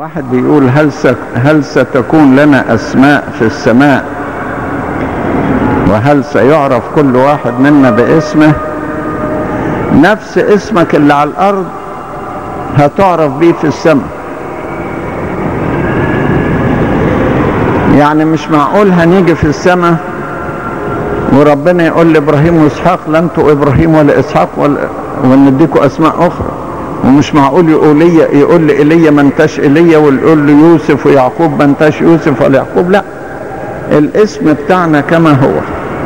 واحد بيقول هل س... هل ستكون لنا اسماء في السماء وهل سيعرف كل واحد منا باسمه نفس اسمك اللي على الارض هتعرف بيه في السماء يعني مش معقول هنيجي في السماء وربنا يقول لابراهيم واسحاق لا انتوا ابراهيم ولا اسحاق ولا ونديكوا اسماء اخرى ومش معقول يقول لي يقول لي ايليا ما انتش ايليا ويقول لي يوسف ويعقوب ما انتش يوسف ولا يعقوب لا الاسم بتاعنا كما هو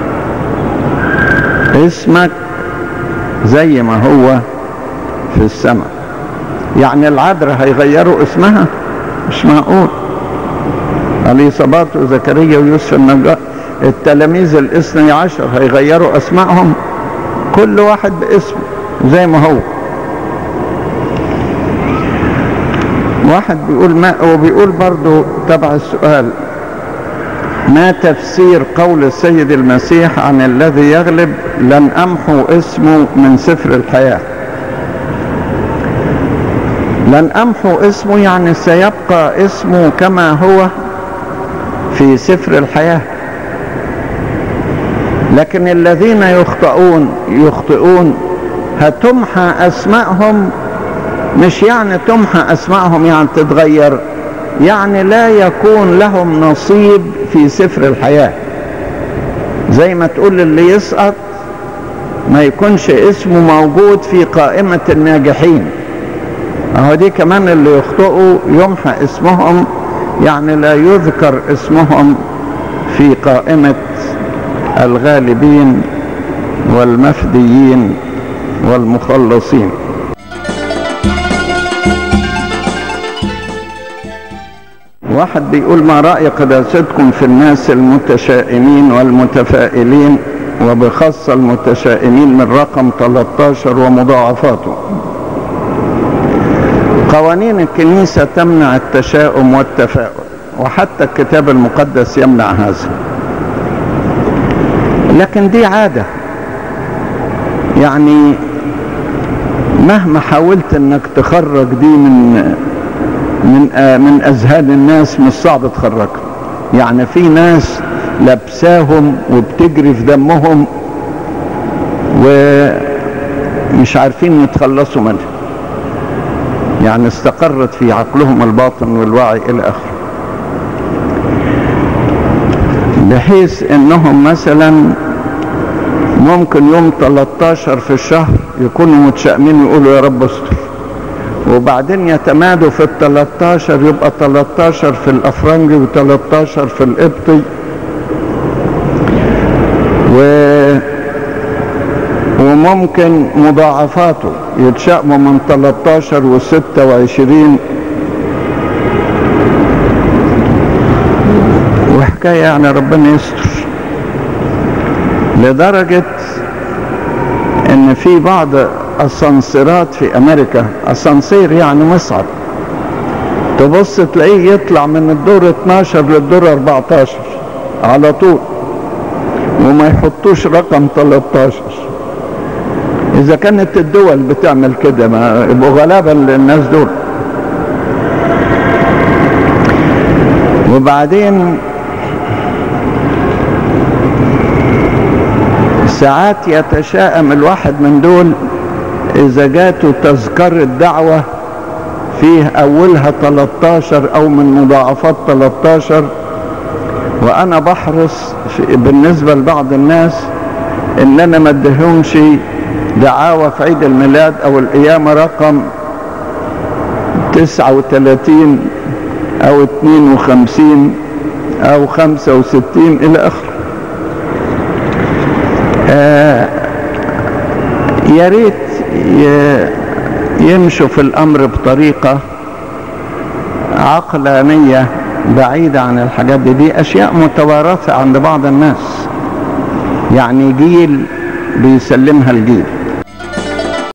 اسمك زي ما هو في السماء يعني العذراء هيغيروا اسمها مش معقول اليصابات وزكريا ويوسف النجار التلاميذ الاثني عشر هيغيروا اسمائهم كل واحد باسمه زي ما هو واحد بيقول ما وبيقول برضو تبع السؤال ما تفسير قول السيد المسيح عن الذي يغلب لن امحو اسمه من سفر الحياه لن امحو اسمه يعني سيبقى اسمه كما هو في سفر الحياه لكن الذين يخطئون يخطئون هتمحى اسمائهم مش يعني تمحى اسمائهم يعني تتغير يعني لا يكون لهم نصيب في سفر الحياة زي ما تقول اللي يسقط ما يكونش اسمه موجود في قائمة الناجحين اهو دي كمان اللي يخطئوا يمحى اسمهم يعني لا يذكر اسمهم في قائمة الغالبين والمفديين والمخلصين واحد بيقول ما رأي قداستكم في الناس المتشائمين والمتفائلين وبخاصة المتشائمين من رقم 13 ومضاعفاته قوانين الكنيسة تمنع التشاؤم والتفاؤل وحتى الكتاب المقدس يمنع هذا لكن دي عادة يعني مهما حاولت انك تخرج دي من من آه من اذهان الناس مش صعب تخرجها يعني في ناس لابساهم وبتجري في دمهم ومش عارفين يتخلصوا منها يعني استقرت في عقلهم الباطن والوعي الى اخره بحيث انهم مثلا ممكن يوم 13 في الشهر يكونوا متشائمين ويقولوا يا رب استر وبعدين يتمادوا في ال 13 يبقى 13 في الافرنجي و13 في القبطي و وممكن مضاعفاته يتشائموا من 13 و 26 وحكايه يعني ربنا يستر لدرجه ان في بعض اسانسيرات في امريكا اسانسير يعني مصعد تبص تلاقيه يطلع من الدور 12 للدور 14 على طول وما يحطوش رقم 13 اذا كانت الدول بتعمل كده ما يبقوا غلابه الناس دول وبعدين ساعات يتشائم الواحد من دول اذا جاته تذكرة دعوة فيه اولها 13 او من مضاعفات 13 وانا بحرص بالنسبة لبعض الناس ان انا ما اديهمش دعاوى في عيد الميلاد او القيامة رقم 39 او 52 او 65 الى اخره آه يا ريت يمشوا في الامر بطريقه عقلانيه بعيده عن الحاجات دي دي اشياء متوارثه عند بعض الناس يعني جيل بيسلمها الجيل